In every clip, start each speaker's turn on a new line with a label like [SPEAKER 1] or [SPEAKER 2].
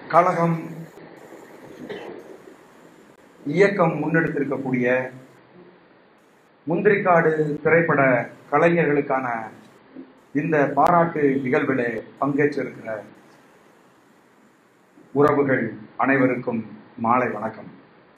[SPEAKER 1] கழகம் இயக்கம் முன்னெடுத்திருக்கக்கூடிய முந்திரிக்காடு திரைப்பட கலைஞர்களுக்கான இந்த பாராட்டு நிகழ்விலே பங்கேற்றிருக்கிற உறவுகள் அனைவருக்கும் மாலை வணக்கம்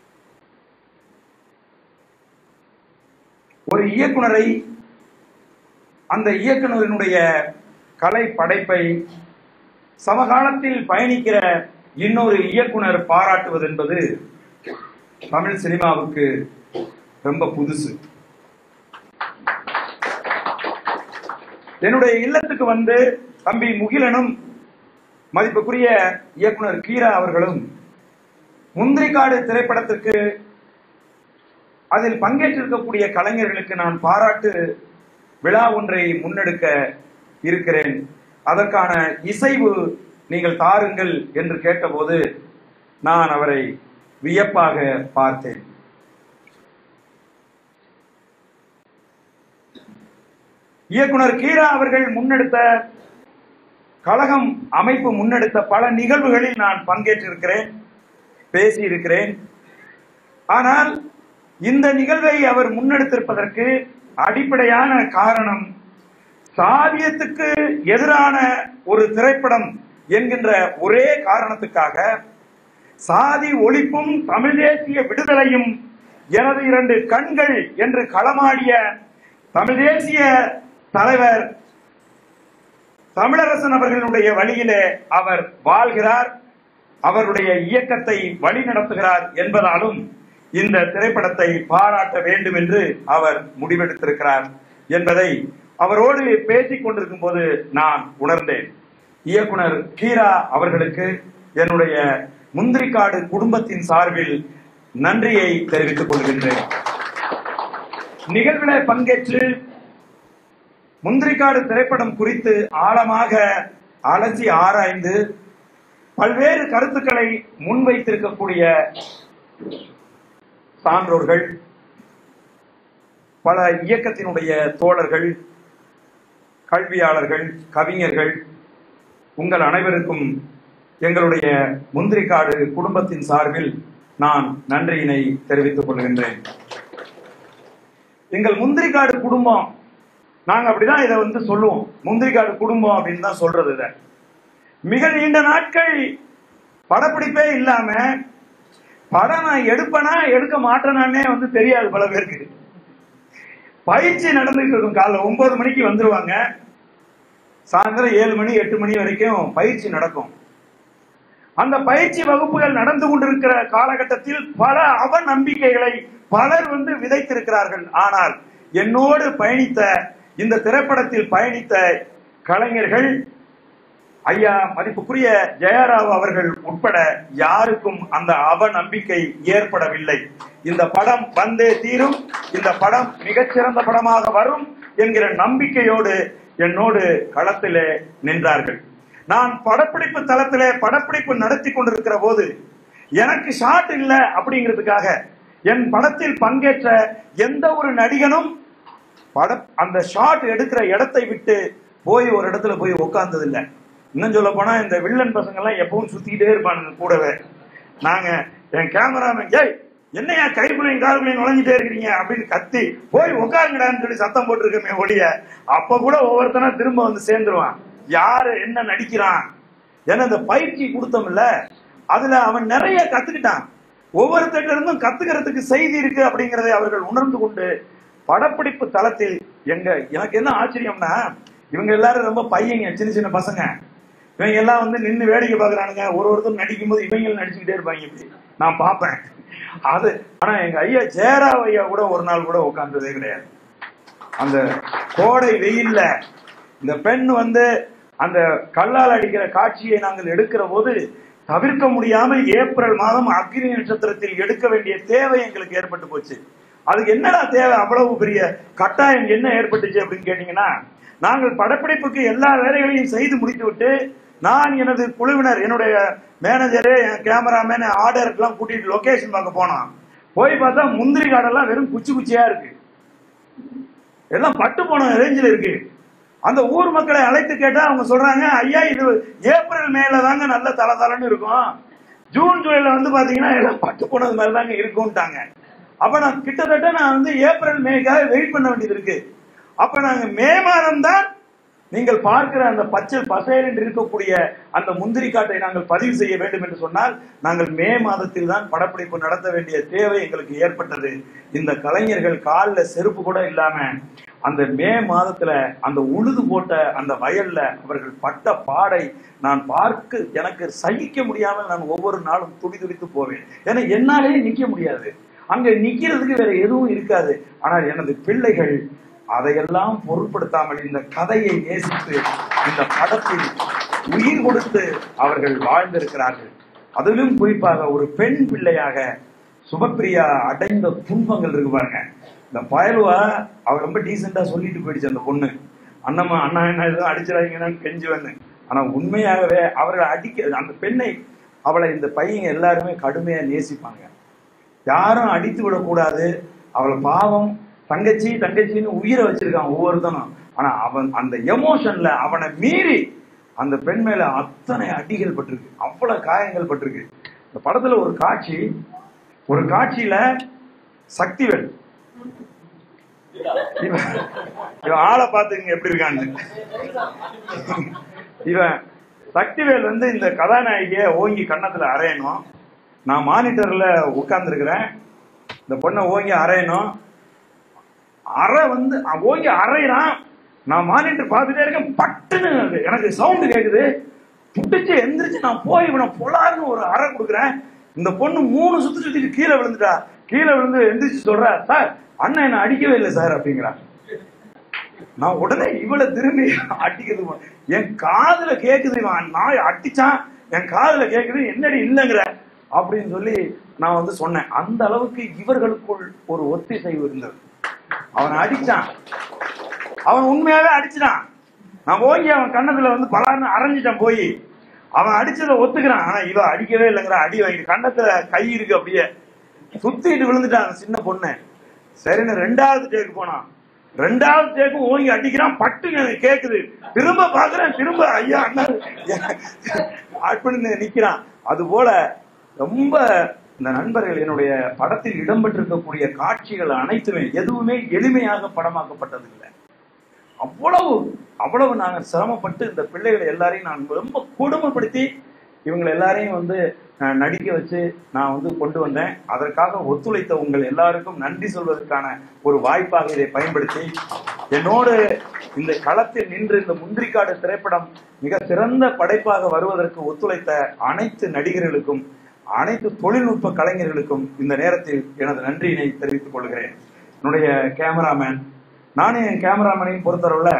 [SPEAKER 1] ஒரு இயக்குனரை அந்த இயக்குனரினுடைய கலை படைப்பை சமகாலத்தில் பயணிக்கிற இன்னொரு இயக்குனர் பாராட்டுவது என்பது தமிழ் சினிமாவுக்கு ரொம்ப புதுசு என்னுடைய இல்லத்துக்கு வந்து தம்பி முகிலனும் மதிப்புக்குரிய இயக்குனர் கீரா அவர்களும் முந்திரிக்காடு திரைப்படத்திற்கு அதில் பங்கேற்றிருக்கக்கூடிய கலைஞர்களுக்கு நான் பாராட்டு விழா ஒன்றை முன்னெடுக்க இருக்கிறேன் அதற்கான இசைவு நீங்கள் தாருங்கள் என்று கேட்டபோது நான் அவரை வியப்பாக பார்த்தேன் இயக்குனர் கீரா அவர்கள் முன்னெடுத்த கழகம் அமைப்பு முன்னெடுத்த பல நிகழ்வுகளில் நான் பங்கேற்றிருக்கிறேன் பேசியிருக்கிறேன் ஆனால் இந்த நிகழ்வை அவர் முன்னெடுத்திருப்பதற்கு அடிப்படையான காரணம் சாதியத்துக்கு எதிரான ஒரு திரைப்படம் என்கின்ற ஒரே காரணத்துக்காக சாதி ஒழிப்பும் தமிழ் தேசிய விடுதலையும் எனது இரண்டு கண்கள் என்று களமாடிய தமிழ் தேசிய தலைவர் தமிழரசன் அவர்களுடைய வழியிலே அவர் வாழ்கிறார் அவருடைய இயக்கத்தை வழி நடத்துகிறார் என்பதாலும் இந்த திரைப்படத்தை பாராட்ட வேண்டும் என்று அவர் முடிவெடுத்திருக்கிறார் என்பதை அவரோடு பேசிக் கொண்டிருக்கும் போது நான் உணர்ந்தேன் இயக்குனர் கீரா அவர்களுக்கு என்னுடைய முந்திரிக்காடு குடும்பத்தின் சார்பில் நன்றியை தெரிவித்துக் கொள்கின்றேன் நிகழ்வில பங்கேற்று முந்திரிக்காடு திரைப்படம் குறித்து ஆழமாக அலசி ஆராய்ந்து பல்வேறு கருத்துக்களை முன்வைத்திருக்கக்கூடிய சான்றோர்கள் பல இயக்கத்தினுடைய தோழர்கள் கல்வியாளர்கள் கவிஞர்கள் உங்கள் அனைவருக்கும் எங்களுடைய முந்திரிக்காடு குடும்பத்தின் சார்பில் நான் நன்றியினை தெரிவித்துக் கொள்கின்றேன் எங்கள் முந்திரிக்காடு குடும்பம் நாங்க அப்படிதான் இதை வந்து சொல்லுவோம் முந்திரிக்காடு குடும்பம் அப்படின்னு தான் சொல்றது இத மிக நீண்ட நாட்கள் படப்பிடிப்பே இல்லாம படம் நான் எடுப்பனா எடுக்க மாட்டேனானே வந்து தெரியாது பல பேருக்கு பயிற்சி நடந்துட்டு இருக்கும் காலைல ஒன்பது மணிக்கு வந்துருவாங்க சாயந்தரம் ஏழு மணி எட்டு மணி வரைக்கும் பயிற்சி நடக்கும் அந்த பயிற்சி வகுப்புகள் நடந்து கொண்டிருக்கிற காலகட்டத்தில் பல அவ நம்பிக்கைகளை பலர் வந்து விதைத்திருக்கிறார்கள் ஆனால் என்னோடு பயணித்த இந்த திரைப்படத்தில் பயணித்த கலைஞர்கள் ஐயா மதிப்புக்குரிய ஜெயராவ் அவர்கள் உட்பட யாருக்கும் அந்த அவ நம்பிக்கை ஏற்படவில்லை இந்த படம் வந்தே தீரும் இந்த படம் மிகச்சிறந்த படமாக வரும் என்கிற நம்பிக்கையோடு என்னோடு களத்திலே நின்றார்கள் நான் படப்பிடிப்பு தளத்திலே படப்பிடிப்பு நடத்தி கொண்டிருக்கிற போது எனக்கு ஷாட் இல்ல அப்படிங்கிறதுக்காக என் படத்தில் பங்கேற்ற எந்த ஒரு நடிகனும் பட அந்த ஷாட் எடுக்கிற இடத்தை விட்டு போய் ஒரு இடத்துல போய் உட்கார்ந்தது இல்ல இன்னும் சொல்ல போனா இந்த வில்லன் பசங்க எல்லாம் எப்பவும் சுத்திக்கிட்டே இருப்பானுங்க கூடவே நாங்க என் கேமராமேன் ஏய் என்னையா கைக்குள்ளையும் காருக்குள்ளையும் நுழைஞ்சிட்டே இருக்கிறீங்க அப்படின்னு கத்தி போய் உட்காருங்கடான்னு சொல்லி சத்தம் போட்டிருக்கமே ஒழிய அப்ப கூட ஒவ்வொருத்தனா திரும்ப வந்து சேர்ந்துருவான் யாரு என்ன நடிக்கிறான் ஏன்னா இந்த பயிற்சி கொடுத்தோம்ல அதுல அவன் நிறைய கத்துக்கிட்டான் ஒவ்வொருத்தட்ட இருந்தும் கத்துக்கிறதுக்கு செய்தி இருக்கு அப்படிங்கறதை அவர்கள் உணர்ந்து கொண்டு படப்பிடிப்பு தளத்தில் எங்க எனக்கு என்ன ஆச்சரியம்னா இவங்க எல்லாரும் ரொம்ப பையங்க சின்ன சின்ன பசங்க இவங்க எல்லாம் வந்து நின்னு வேடிக்கை பாக்குறானுங்க ஒரு ஒருத்தர் நடிக்கும் போது இவங்க நடிச்சுக்கிட்டே இருப்பாங்க இப்படி நான் பார்ப்பேன் அது ஆனா எங்க ஐயா ஜெயராவ் ஐயா கூட ஒரு நாள் கூட உட்கார்ந்ததே கிடையாது அந்த கோடை வெயில்ல இந்த பெண் வந்து அந்த கல்லால் அடிக்கிற காட்சியை நாங்கள் எடுக்கிற போது தவிர்க்க முடியாமல் ஏப்ரல் மாதம் அக்னி நட்சத்திரத்தில் எடுக்க வேண்டிய தேவை எங்களுக்கு ஏற்பட்டு போச்சு அதுக்கு என்னடா தேவை அவ்வளவு பெரிய கட்டாயம் என்ன ஏற்பட்டுச்சு அப்படின்னு கேட்டீங்கன்னா நாங்கள் படப்பிடிப்புக்கு எல்லா வேலைகளையும் செய்து முடித்து விட்டு நான் எனது குழுவினர் என்னுடைய மேனேஜரு என் கேமராமேன் ஆர்டருக்கெல்லாம் கூட்டிட்டு லொகேஷன் பார்க்க போனோம் போய் பார்த்தா முந்திரி காடெல்லாம் வெறும் குச்சி குச்சியா இருக்கு எல்லாம் பட்டு போன ரேஞ்சில் இருக்கு அந்த ஊர் மக்களை அழைத்து கேட்டா அவங்க சொல்றாங்க ஐயா இது ஏப்ரல் மேல தாங்க நல்ல தலதலன்னு இருக்கும் ஜூன் ஜூலைல வந்து பாத்தீங்கன்னா எல்லாம் பட்டு போனது மாதிரி தாங்க இருக்கும்ட்டாங்க அப்ப நான் கிட்டத்தட்ட நான் வந்து ஏப்ரல் மேக்காக வெயிட் பண்ண வேண்டியது இருக்கு அப்ப நாங்க மே மாதம் தான் நீங்கள் பார்க்கிற அந்த பச்சை பசேல் என்று இருக்கக்கூடிய அந்த முந்திரி காட்டை நாங்கள் பதிவு செய்ய வேண்டும் என்று சொன்னால் நாங்கள் மே மாதத்தில் தான் படப்பிடிப்பு நடத்த வேண்டிய தேவை எங்களுக்கு ஏற்பட்டது இந்த கலைஞர்கள் காலில் செருப்பு கூட இல்லாம அந்த மே மாதத்துல அந்த உழுது போட்ட அந்த வயல்ல அவர்கள் பட்ட பாடை நான் பார்க்க எனக்கு சகிக்க முடியாமல் நான் ஒவ்வொரு நாளும் துடி துடித்து போவேன் ஏன்னா என்னாலேயே நிக்க முடியாது அங்க நிக்கிறதுக்கு வேற எதுவும் இருக்காது ஆனால் எனது பிள்ளைகள் அதையெல்லாம் பொருட்படுத்தாமல் இந்த கதையை நேசித்து இந்த படத்தில் உயிர் கொடுத்து அவர்கள் வாழ்ந்திருக்கிறார்கள் அதிலும் குறிப்பாக ஒரு பெண் பிள்ளையாக சுபப்பிரியா அடைந்த துன்பங்கள் இருக்கு பாருங்க இந்த பயலுவா அவ ரொம்ப டீசெண்டா சொல்லிட்டு போயிடுச்சு அந்த பொண்ணு அண்ணம்மா அண்ணா என்ன எதுவும் அடிச்சிடாதீங்கன்னு கெஞ்சுவேன்னு ஆனா உண்மையாகவே அவர்கள் அடிக்க அந்த பெண்ணை அவளை இந்த பையங்க எல்லாருமே கடுமையா நேசிப்பாங்க யாரும் அடித்து விடக்கூடாது அவளை பாவம் தங்கச்சி தங்கச்சின்னு உயிரை வச்சிருக்கான் ஒவ்வொருத்தனும் ஆனா அவன் அந்த எமோஷன்ல அவனை மீறி அந்த பெண் மேல அத்தனை அடிகள் பட்டிருக்கு அவ்வளவு காயங்கள் பட்டிருக்கு இந்த படத்துல ஒரு காட்சி ஒரு காட்சியில சக்திவேல் இவன் இவன் ஆளை பார்த்துங்க எப்படி இருக்கான்னு இவன் சக்திவேல் வந்து இந்த கதாநாயகிய ஓங்கி கன்னத்துல அரையணும் நான் மானிட்டர்ல உட்கார்ந்துருக்கிறேன் இந்த பொண்ணை ஓங்கி அரையணும் அரை வந்து அவன் ஓங்கி அரையிறான் நான் மானிட்டர் பார்த்துட்டே இருக்கேன் பட்டுன்னு அது எனக்கு சவுண்டு கேக்குது புடிச்சு எந்திரிச்சு நான் போய் இவனை பொலாருன்னு ஒரு அறை கொடுக்குறேன் இந்த பொண்ணு மூணு சுத்தி சுத்திட்டு கீழே விழுந்துட்டா கீழே விழுந்து எந்திரிச்சு சொல்றா சார் அண்ணன் என்ன அடிக்கவே இல்லை சார் அப்படிங்கிறா நான் உடனே இவளை திரும்பி அடிக்கிறது போ- என் காதுல கேக்குது இவன் நாய் அடிச்சான் என் காதுல கேக்குது என்னடி இல்லைங்கிற அப்படின்னு சொல்லி நான் வந்து சொன்னேன் அந்த அளவுக்கு இவர்களுக்குள் ஒரு ஒத்திசைவு இருந்தது அவன் அடிச்சான் அவன் உண்மையாவே அடிச்சிட்டான் நான் போய் அவன் கண்ணத்துல வந்து பலார்னு அரைஞ்சிட்டான் போய் அவன் அடிச்சதை ஒத்துக்கிறான் ஆனா இவ அடிக்கவே இல்லைங்கிற அடி வாங்கிட்டு கண்ணத்துல கை இருக்கு அப்படியே சுத்திட்டு விழுந்துட்டான் அந்த சின்ன பொண்ணு சரின்னு ரெண்டாவது டேக்கு போனான் ரெண்டாவது டேக்கும் ஓங்கி அடிக்கிறான் பட்டுன்னு எனக்கு கேக்குது திரும்ப பாக்குறேன் திரும்ப ஐயா அண்ணா அப்படின்னு நிக்கிறான் அது போல ரொம்ப இந்த நண்பர்கள் என்னுடைய படத்தில் இடம்பெற்றிருக்கக்கூடிய காட்சிகள் அனைத்துமே எதுவுமே எளிமையாக படமாக்கப்பட்டது இல்லை அவ்வளவு அவ்வளவு நாங்கள் சிரமப்பட்டு இந்த பிள்ளைகளை எல்லாரையும் நான் ரொம்ப கொடுமைப்படுத்தி இவங்களை எல்லாரையும் வந்து அஹ், நடிக்க வச்சு நான் வந்து கொண்டு வந்தேன் அதற்காக ஒத்துழைத்த உங்கள் எல்லாருக்கும் நன்றி சொல்வதற்கான ஒரு வாய்ப்பாக இதை பயன்படுத்தி என்னோடு இந்த களத்தில் நின்று இந்த முந்திரிக்காடு திரைப்படம் மிக சிறந்த படைப்பாக வருவதற்கு ஒத்துழைத்த அனைத்து நடிகர்களுக்கும் அனைத்து தொழில்நுட்ப கலைஞர்களுக்கும் இந்த நேரத்தில் எனது நன்றியினை தெரிவித்துக் கொள்கிறேன் என்னுடைய கேமராமேன் நானும் என் கேமராமேனையும் பொறுத்தளவுல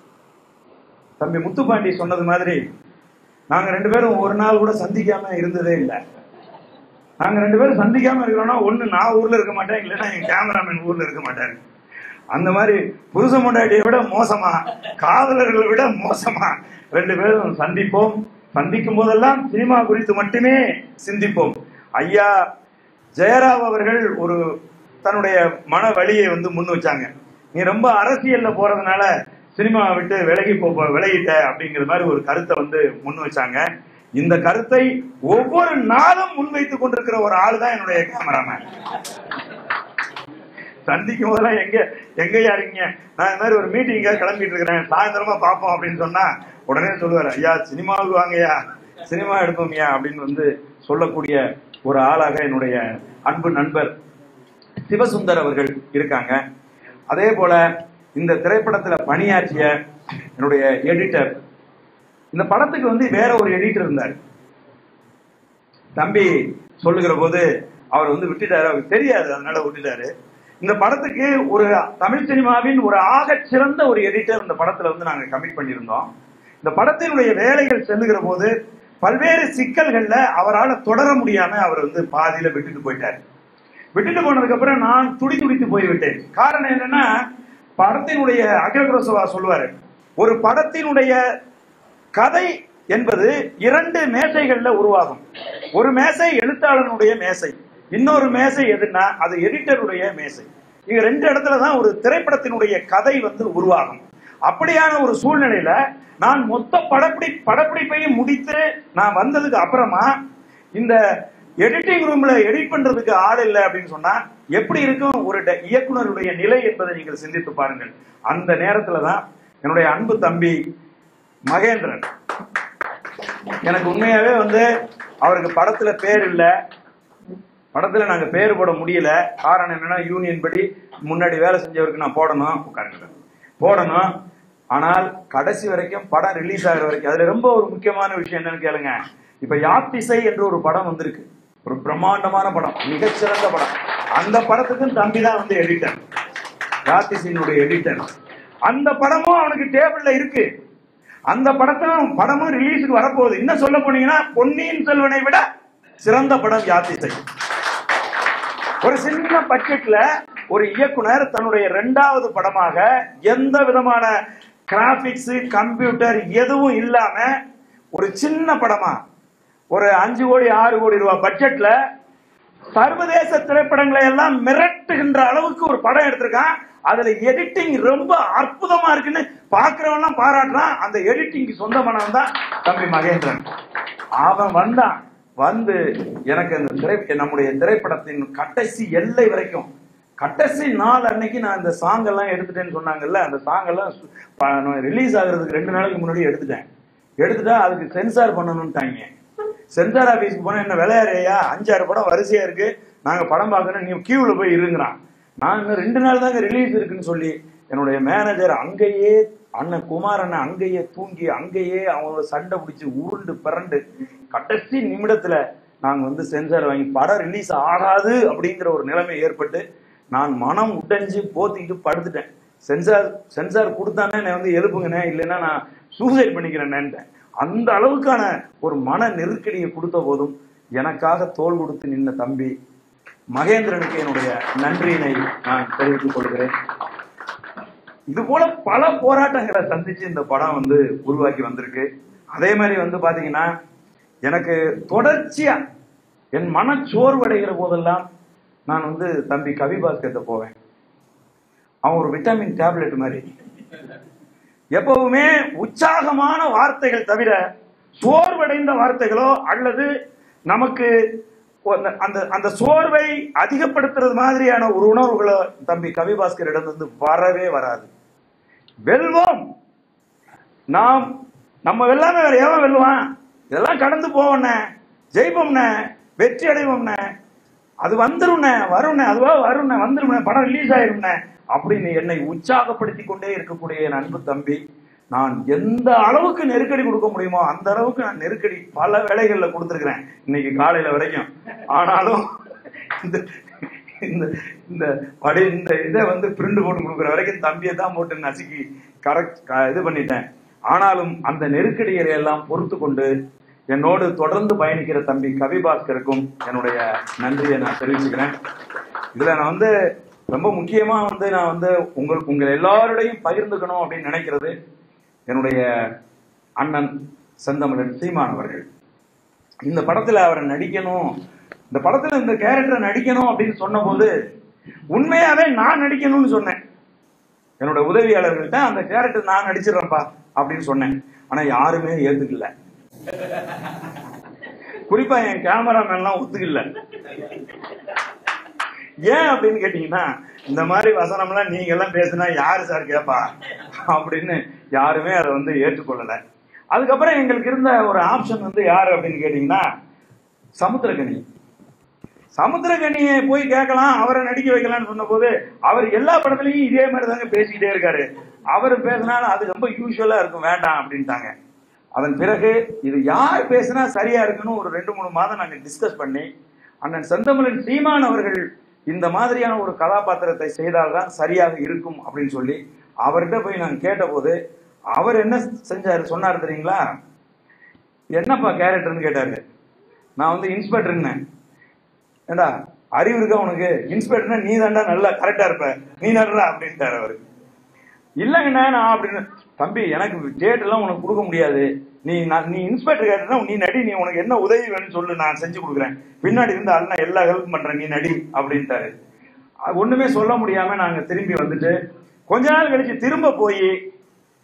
[SPEAKER 1] தம்பி முத்துப்பாண்டி சொன்னது மாதிரி நாங்க ரெண்டு பேரும் ஒரு நாள் கூட சந்திக்காம இருந்ததே இல்லை நாங்க ரெண்டு பேரும் சந்திக்காம இருக்கிறோம்னா ஒண்ணு நான் ஊர்ல இருக்க மாட்டேன் இல்லைன்னா என் கேமராமேன் ஊர்ல இருக்க மாட்டாரு அந்த மாதிரி புருஷ முண்டாட்டியை விட மோசமா காதலர்களை விட மோசமா ரெண்டு பேரும் சந்திப்போம் சந்திக்கும் போதெல்லாம் சினிமா குறித்து மட்டுமே சிந்திப்போம் ஐயா ஜெயராவ் அவர்கள் ஒரு தன்னுடைய மன வழியை வந்து முன் வச்சாங்க நீ ரொம்ப அரசியல்ல போறதுனால சினிமா விட்டு விலகி போ போ- விலகிட்ட அப்படிங்கிற மாதிரி ஒரு கருத்தை வந்து முன் வச்சாங்க இந்த கருத்தை ஒவ்வொரு நாளும் முன்வைத்துக் கொண்டிருக்கிற ஒரு ஆள் தான் என்னுடைய கேமராமேன் சந்திக்கும் போதெல்லாம் எங்க எங்கயா இருக்கீங்க நான் இந்த மாதிரி ஒரு மீட்டிங்க கிளம்பிட்டு இருக்கிறேன் சாயந்தரமா பார்ப்போம் அப்படின்னு சொன்னா உடனே சொல்லுவாரு ஐயா சினிமாவுக்கு வாங்கய்யா சினிமா எடுப்போம்யா அப்படின்னு வந்து சொல்லக்கூடிய ஒரு ஆளாக என்னுடைய அன்பு நண்பர் சிவசுந்தர் அவர்கள் இருக்காங்க அதே போல இந்த திரைப்படத்துல பணியாற்றிய என்னுடைய எடிட்டர் இந்த படத்துக்கு வந்து வேற ஒரு எடிட்டர் இருந்தார் தம்பி சொல்லுகிற போது அவர் வந்து விட்டுட்டாரு அவருக்கு தெரியாது அதனால விட்டுட்டாரு இந்த படத்துக்கு ஒரு தமிழ் சினிமாவின் ஒரு ஆகச் சிறந்த ஒரு எடிட்டர் இந்த படத்துல வந்து நாங்க கமிட் பண்ணியிருந்தோம் இந்த படத்தினுடைய வேலைகள் செல்லுகிற போது பல்வேறு சிக்கல்கள்ல அவரால் தொடர முடியாம அவர் வந்து பாதியில விட்டுட்டு போயிட்டார் விட்டுட்டு போனதுக்கு அப்புறம் நான் துடி துடித்து போய்விட்டேன் காரணம் என்னன்னா படத்தினுடைய அகிலகுரசவா சொல்லுவாரு ஒரு படத்தினுடைய கதை என்பது இரண்டு மேசைகள்ல உருவாகும் ஒரு மேசை எழுத்தாளனுடைய மேசை இன்னொரு மேசை எதுன்னா அது எடிட்டருடைய மேசை இங்க ரெண்டு இடத்துல தான் ஒரு திரைப்படத்தினுடைய கதை வந்து உருவாகும் அப்படியான ஒரு சூழ்நிலையில நான் மொத்த படப்பிடி படப்பிடிப்பையும் முடித்து நான் வந்ததுக்கு அப்புறமா இந்த எடிட்டிங் ரூம்ல எடிட் பண்றதுக்கு ஆள் இல்லை அப்படின்னு சொன்னா எப்படி இருக்கும் ஒரு ட- இயக்குனருடைய நிலை என்பதை நீங்கள் சிந்தித்து பாருங்கள் அந்த நேரத்துல தான் என்னுடைய அன்பு தம்பி மகேந்திரன் எனக்கு உண்மையாவே வந்து அவருக்கு படத்துல பேர் இல்ல படத்துல நாங்க பேர் போட முடியல காரணம் என்னன்னா யூனியன் படி முன்னாடி வேலை செஞ்சவருக்கு நான் போடணும் உட்காருங்க போடணும் ஆனால் கடைசி வரைக்கும் படம் ரிலீஸ் ஆகுற வரைக்கும் அதுல ரொம்ப ஒரு முக்கியமான விஷயம் என்னன்னு கேளுங்க இப்ப யாத்திசை என்று ஒரு படம் வந்திருக்கு ஒரு பிரம்மாண்டமான படம் மிகச்சிறந்த படம் அந்த படத்துக்கும் தம்பி தான் வந்து எடிட்டர் யாத்திசையினுடைய எடிட்டர் அந்த படமும் அவனுக்கு டேபிள்ல இருக்கு அந்த படத்தும் படமும் ரிலீஸுக்கு வரப்போகுது இன்னும் சொல்ல போனீங்கன்னா பொன்னியின் செல்வனை விட சிறந்த படம் யாத்திசை ஒரு சின்ன பட்ஜெட்ல ஒரு இயக்குனர் தன்னுடைய இரண்டாவது படமாக எந்த விதமான கிராபிக்ஸ் கம்ப்யூட்டர் எதுவும் இல்லாம ஒரு சின்ன படமா ஒரு அஞ்சு கோடி ஆறு கோடி ரூபாய் பட்ஜெட்ல சர்வதேச திரைப்படங்களை எல்லாம் மிரட்டுகின்ற அளவுக்கு ஒரு படம் எடுத்திருக்கான் அதுல எடிட்டிங் ரொம்ப அற்புதமா இருக்குன்னு பாக்குறவன் பாராட்டுறான் அந்த எடிட்டிங் சொந்தமானவன் தான் தம்பி மகேந்திரன் அவன் வந்தான் வந்து எனக்கு அந்த திரை நம்முடைய திரைப்படத்தின் கடைசி எல்லை வரைக்கும் கடைசி நாள் அன்னைக்கு நான் இந்த சாங் எல்லாம் எடுத்துட்டேன்னு சொன்னாங்கல்ல அந்த சாங் எல்லாம் ரிலீஸ் ஆகுறதுக்கு ரெண்டு நாளைக்கு முன்னாடி எடுத்துட்டேன் எடுத்துட்டா அதுக்கு சென்சார் பண்ணணும்ட்டாங்க சென்சார் ஆபீஸ்க்கு போனா என்ன விளையாடுறியா அஞ்சாறு படம் வரிசையா இருக்கு நாங்க படம் பார்க்கணும் நீ கியூல போய் இருங்கிறான் நான் இன்னும் ரெண்டு நாள் தாங்க ரிலீஸ் இருக்குன்னு சொல்லி என்னுடைய மேனேஜர் அங்கேயே அண்ணன் குமார் அண்ணன் அங்கேயே தூங்கி அங்கேயே அவங்களோட சண்டை பிடிச்சி உருண்டு பிறண்டு கடைசி நிமிடத்துல நாங்க வந்து சென்சார் வாங்கி படம் ரிலீஸ் ஆகாது அப்படிங்கிற ஒரு நிலைமை ஏற்பட்டு நான் மனம் உடைஞ்சு போத்திக்கிட்டு படுத்துட்டேன் சென்சார் சென்சார் கொடுத்தானே என்னை வந்து எழுப்புங்கண்ணே இல்லைன்னா நான் சூசைட் பண்ணிக்கிறேன்னுட்டேன் அந்த அளவுக்கான ஒரு மன நெருக்கடியை கொடுத்த போதும் எனக்காக தோல் கொடுத்து நின்ன தம்பி மகேந்திரனுக்கு என்னுடைய நன்றியினை நான் தெரிவித்துக் கொள்கிறேன் இது போல பல போராட்டங்களை சந்திச்சு இந்த படம் வந்து உருவாக்கி வந்திருக்கு அதே மாதிரி வந்து பாத்தீங்கன்னா எனக்கு தொடர்ச்சியா என் மனச்சோர்வடைகிற போதெல்லாம் நான் வந்து தம்பி கவிபாஸ்கர்கிட்ட போவேன் அவன் ஒரு விட்டமின் டேப்லெட் மாதிரி எப்பவுமே உற்சாகமான வார்த்தைகள் தவிர சோர்வடைந்த வார்த்தைகளோ அல்லது நமக்கு அந்த- அந்த அந்த சோர்வை அதிகப்படுத்துறது மாதிரியான ஒரு உணர்வுகளோ தம்பி கவிபாஸ்கரிடம் இருந்து வரவே வராது வெல்வோம் நாம் நம்ம வெல்லாம வேற எவன் வெல்லுவான் இதெல்லாம் கடந்து போவோண்ணே ஜெயிப்போம்ண்ணே வெற்றி அடைவோம்ண்ணே அது வந்துரும்ண்ணே வரும்ண்ணே அதுவா வரும்ண்ணே வந்துரும்ண்ணே படம் ரிலீஸ் ஆயிரும்ண்ணே அப்படின்னு என்னை உற்சாகப்படுத்தி கொண்டே இருக்கக்கூடிய என் அன்பு தம்பி நான் எந்த அளவுக்கு நெருக்கடி கொடுக்க முடியுமோ அந்த அளவுக்கு நான் நெருக்கடி பல வேலைகள்ல கொடுத்துருக்கிறேன் இன்னைக்கு காலையில வரைக்கும் ஆனாலும் இந்த இந்த இந்த படி இந்த இதை வந்து பிரிண்ட் போட்டு கொடுக்குற வரைக்கும் தம்பியை தான் போட்டு நசுக்கி கரெக்ட் இது பண்ணிட்டேன் ஆனாலும் அந்த நெருக்கடிகளை எல்லாம் பொறுத்து கொண்டு என்னோடு தொடர்ந்து பயணிக்கிற தம்பி கவிபாஸ்கருக்கும் என்னுடைய நன்றியை நான் தெரிவிச்சுக்கிறேன் இதுல நான் வந்து ரொம்ப முக்கியமா வந்து நான் வந்து உங்களுக்கு உங்கள் எல்லாரோடையும் பகிர்ந்துக்கணும் அப்படின்னு நினைக்கிறது என்னுடைய அண்ணன் செந்தமிழன் சீமான் அவர்கள் இந்த படத்துல அவரை நடிக்கணும் இந்த படத்துல இந்த கேரக்டரை நடிக்கணும் அப்படின்னு சொன்னபோது உண்மையாவே நான் நடிக்கணும்னு சொன்னேன் என்னோட உதவியாளர்கள்ட்ட அந்த கேரக்டர் நான் நடிச்சிடுறேன்ப்பா அப்படின்னு சொன்னேன் ஆனா யாருமே ஏத்துக்கல குறிப்பா என் கேமராமேன்லாம் ஒத்துக்கல ஏன் அப்படின்னு கேட்டீங்கன்னா இந்த மாதிரி வசனம்லாம் நீங்க எல்லாம் பேசுனா யாரு சார் கேப்பா அப்படின்னு யாருமே அதை வந்து ஏற்றுக்கொள்ளல அதுக்கப்புறம் எங்களுக்கு இருந்த ஒரு ஆப்ஷன் வந்து யாரு அப்படின்னு கேட்டீங்கன்னா சமுத்திரகனி சமுத்திரகனியை போய் கேட்கலாம் அவரை நடிக்க வைக்கலாம்னு சொன்னபோது அவர் எல்லா படத்துலயும் இதே மாதிரி தாங்க பேசிக்கிட்டே இருக்காரு அவர் பேசினாலும் அது ரொம்ப யூஸ்வலா இருக்கும் வேண்டாம் அப்படின்ட்டாங்க அதன் பிறகு இது யார் பேசினா சரியா இருக்குன்னு ஒரு ரெண்டு மூணு மாதம் நாங்க டிஸ்கஸ் பண்ணி அண்ணன் செந்தமிழன் சீமான் அவர்கள் இந்த மாதிரியான ஒரு கதாபாத்திரத்தை செய்தால்தான் சரியாக இருக்கும் அப்படின்னு சொல்லி அவர்கிட்ட போய் நான் கேட்டபோது அவர் என்ன செஞ்சாரு சொன்னாரு தெரியுங்களா என்னப்பா கேரக்டர்னு கேட்டாரு நான் வந்து இன்ஸ்பெக்டர்னேன் ஏண்டா அறிவு இருக்கா உனக்கு இன்ஸ்பெக்டர்னா நீ தாண்டா நல்லா கரெக்டா இருப்ப நீ நடுறா அப்படின்ட்டாரு அவரு இல்லைங்கண்ணா நான் அப்படின்னு தம்பி எனக்கு டேட் எல்லாம் உனக்கு கொடுக்க முடியாது நீ நான் நீ இன்ஸ்பெக்டர் கேட்டா நீ நடி நீ உனக்கு என்ன உதவி வேணும்னு சொல்லு நான் செஞ்சு கொடுக்குறேன் பின்னாடி இருந்து அண்ணா எல்லா ஹெல்ப் பண்றேன் நீ நடி அப்படின்ட்டாரு அது ஒண்ணுமே சொல்ல முடியாம நாங்க திரும்பி வந்துட்டு கொஞ்ச நாள் கழிச்சு திரும்ப போய்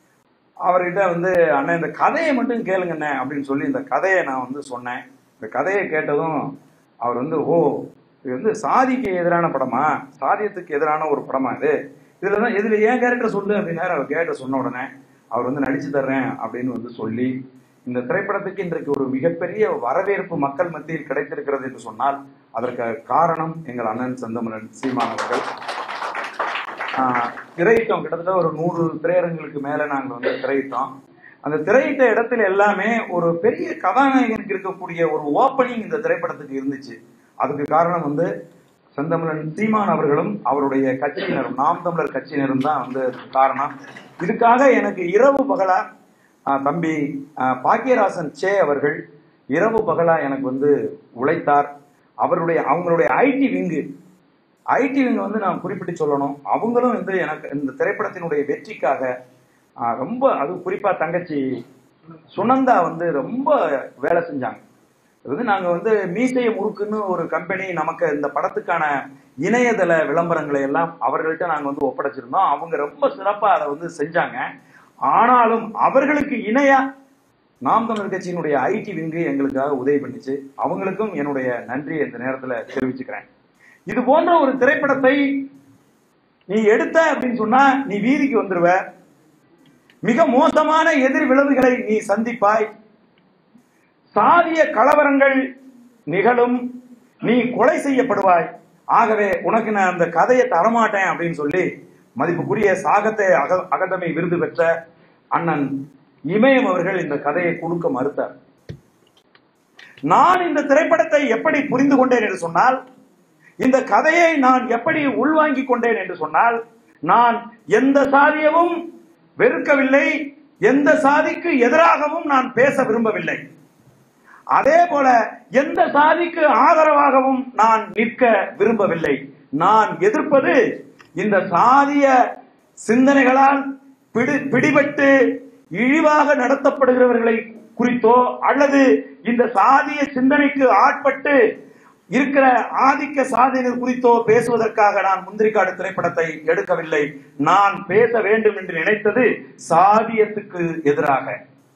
[SPEAKER 1] அவர்கிட்ட வந்து அண்ணன் இந்த கதையை மட்டும் கேளுங்கண்ணே அப்படின்னு சொல்லி இந்த கதையை நான் வந்து சொன்னேன் இந்த கதையை கேட்டதும் அவர் வந்து ஓ இது வந்து சாதிக்கு எதிரான படமா சாதியத்துக்கு எதிரான ஒரு படமா இது இதுல தான் இதுல ஏன் கேரக்டர் சொல்லு அப்படின்னு அவர் கேரக்டர் சொன்ன உடனே அவர் வந்து நடிச்சு தர்றேன் அப்படின்னு வந்து சொல்லி இந்த திரைப்படத்துக்கு இன்றைக்கு ஒரு மிகப்பெரிய வரவேற்பு மக்கள் மத்தியில் கிடைத்திருக்கிறது என்று சொன்னால் அதற்கு காரணம் எங்கள் அண்ணன் செந்தமலன் சீமான் அவர்கள் ஆஹ் திரையிட்டோம் கிட்டத்தட்ட ஒரு நூறு திரையரங்குகளுக்கு மேல நாங்க வந்து திரையிட்டோம் அந்த திரையிட்ட இடத்துல எல்லாமே ஒரு பெரிய கதாநாயகனுக்கு இருக்கக்கூடிய ஒரு ஓப்பனிங் இந்த திரைப்படத்துக்கு இருந்துச்சு அதுக்கு காரணம் வந்து செந்தமிழன் சீமான் அவர்களும் அவருடைய கட்சியினரும் நாம் தமிழர் கட்சியினரும் தான் வந்து காரணம் இதுக்காக எனக்கு இரவு பகலா ஆஹ் தம்பி ஆஹ் பாக்கியராசன் சே அவர்கள் இரவு பகலா எனக்கு வந்து உழைத்தார் அவருடைய அவங்களுடைய ஐடி விங்கு ஐடி விங் வந்து நான் குறிப்பிட்டு சொல்லணும் அவங்களும் வந்து எனக்கு இந்த திரைப்படத்தினுடைய வெற்றிக்காக ஆஹ், ரொம்ப அது குறிப்பா தங்கச்சி சுனந்தா வந்து ரொம்ப வேலை செஞ்சாங்க அது வந்து நாங்க வந்து மீசைய முறுக்குன்னு ஒரு கம்பெனி நமக்கு இந்த படத்துக்கான இணையதள விளம்பரங்களை எல்லாம் அவர்கள்ட்ட நாங்க வந்து ஒப்படைச்சிருந்தோம் அவங்க ரொம்ப சிறப்பா அதை வந்து செஞ்சாங்க ஆனாலும் அவர்களுக்கு இணையா நாம் தமிழர் கட்சியினுடைய ஐடி விங்கு எங்களுக்காக உதவி பண்ணிச்சு அவங்களுக்கும் என்னுடைய நன்றியை இந்த நேரத்துல தெரிவிச்சுக்கிறேன் இது போன்ற ஒரு திரைப்படத்தை நீ எடுத்த அப்படின்னு சொன்னா நீ வீதிக்கு வந்துருவ மிக மோசமான எதிர் விளைவுகளை நீ சந்திப்பாய் சாதிய கலவரங்கள் நிகழும் நீ கொலை செய்யப்படுவாய் ஆகவே உனக்கு நான் அந்த கதையை தரமாட்டேன் அப்படின்னு சொல்லி மதிப்புக்குரிய சாகத்தை அக அகாதமி விருது பெற்ற அண்ணன் இமயம் அவர்கள் இந்த கதையை கொடுக்க மறுத்தார் நான் இந்த திரைப்படத்தை எப்படி புரிந்து கொண்டேன் என்று சொன்னால் இந்த கதையை நான் எப்படி உள்வாங்கிக் கொண்டேன் என்று சொன்னால் நான் எந்த சாதியவும் வெறுக்கவில்லை எந்த சாதிக்கு எதிராகவும் நான் பேச விரும்பவில்லை அதே போல எந்த சாதிக்கு ஆதரவாகவும் நான் நிற்க விரும்பவில்லை நான் எதிர்ப்பது இந்த சாதிய சிந்தனைகளால் பிடி பிடிபட்டு இழிவாக நடத்தப்படுகிறவர்களை குறித்தோ அல்லது இந்த சாதிய சிந்தனைக்கு ஆட்பட்டு இருக்கிற ஆதிக்க சாதியினர் குறித்தோ பேசுவதற்காக நான் முந்திரிக்காடு திரைப்படத்தை எடுக்கவில்லை நான் பேச வேண்டும் என்று நினைத்தது சாதியத்துக்கு எதிராக